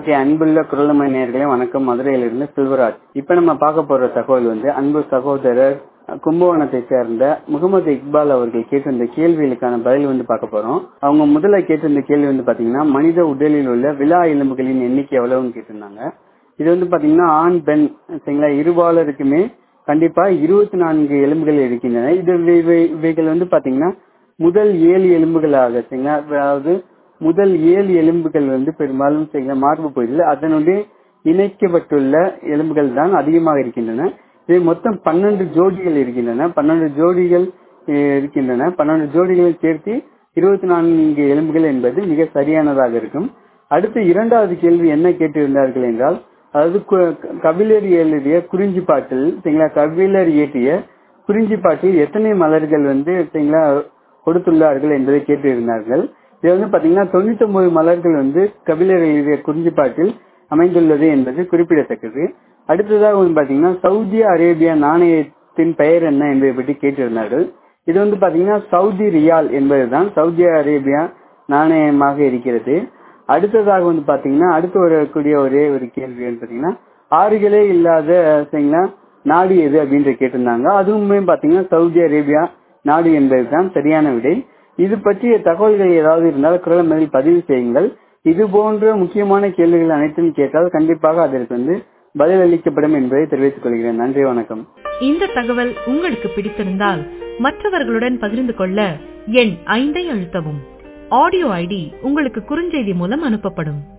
okay அன்புள்ள குரலமை நேர்களே வணக்கம் மதுரையிலிருந்து செல்வராஜ் இப்ப நம்ம பார்க்க போற தகவல் வந்து அன்பு சகோதரர் கும்பகோணத்தை சேர்ந்த முகமது இக்பால் அவர்கள் கேட்டிருந்த கேள்விகளுக்கான பதில் வந்து பார்க்க போறோம் அவங்க முதல்ல கேட்டிருந்த கேள்வி வந்து பாத்தீங்கன்னா மனித உடலில் உள்ள விழா எலும்புகளின் எண்ணிக்கை எவ்வளவுன்னு கேட்டிருந்தாங்க இது வந்து பாத்தீங்கன்னா ஆண் பெண் சரிங்களா இருபாலருக்குமே கண்டிப்பா இருபத்தி நான்கு எலும்புகள் இருக்கின்றன இது இவை- இவைகள் வந்து பாத்தீங்கன்னா முதல் ஏழு எலும்புகளாக சரிங்களா அதாவது முதல் ஏழு எலும்புகள் வந்து பெரும்பாலும் சரிங்களா மார்பு பகுதியில் அதனுடைய இணைக்கப்பட்டுள்ள எலும்புகள் தான் அதிகமாக இருக்கின்றன இது மொத்தம் பன்னெண்டு ஜோடிகள் இருக்கின்றன பன்னெண்டு ஜோடிகள் அஹ், இருக்கின்றன பன்னெண்டு ஜோடிகளை சேர்த்து இருபத்தி நான்கு எலும்புகள் என்பது மிக சரியானதாக இருக்கும் அடுத்து இரண்டாவது கேள்வி என்ன கேட்டிருந்தார்கள் என்றால் அதாவது கு- கபிலர் எழுதிய குறிஞ்சி பாட்டில் சரிங்களா கபிலர் இயற்றிய குறிஞ்சி பாட்டில் எத்தனை மலர்கள் வந்து சரிங்களா கொடுத்துள்ளார்கள் என்பதை கேட்டிருந்தார்கள் இது வந்து பாத்தீங்கன்னா தொண்ணூத்தி ஒன்பது மலர்கள் வந்து கபிலர் எழுதிய குறிஞ்சி பாட்டில் அமைந்துள்ளது என்பது குறிப்பிடத்தக்கது அடுத்ததாக வந்து பாத்தீங்கன்னா சவுதி அரேபியா நாணயத்தின் பெயர் என்ன என்பதை பற்றி கேட்டிருந்தார்கள் இது வந்து பாத்தீங்கன்னா சவுதி ரியால் என்பதுதான் சவுதி அரேபியா நாணயமாக இருக்கிறது அடுத்ததாக வந்து பாத்தீங்கன்னா அடுத்து வரக்கூடிய ஒரே ஒரு கேள்வி வந்து பாத்தீங்கன்னா ஆறுகளே இல்லாத சரிங்களா நாடு எது அப்படின்ற கேட்டிருந்தாங்க அதுவுமே பாத்தீங்கன்னா சவுதி அரேபியா நாடு என்பதுதான் சரியான விடை இது பற்றிய தகவல்கள் ஏதாவது இருந்தால் குரல் மதில் பதிவு செய்யுங்கள் இது போன்ற முக்கியமான கேள்விகள் அனைத்தும் கேட்டால் கண்டிப்பாக அதற்கு வந்து பதில் அளிக்கப்படும் என்பதை தெரிவித்துக் கொள்கிறேன் நன்றி வணக்கம் இந்த தகவல் உங்களுக்கு பிடித்திருந்தால் மற்றவர்களுடன் பகிர்ந்து கொள்ள எண் ஐந்தை அழுத்தவும் ஆடியோ ஐடி உங்களுக்கு குறுஞ்செய்தி மூலம் அனுப்பப்படும்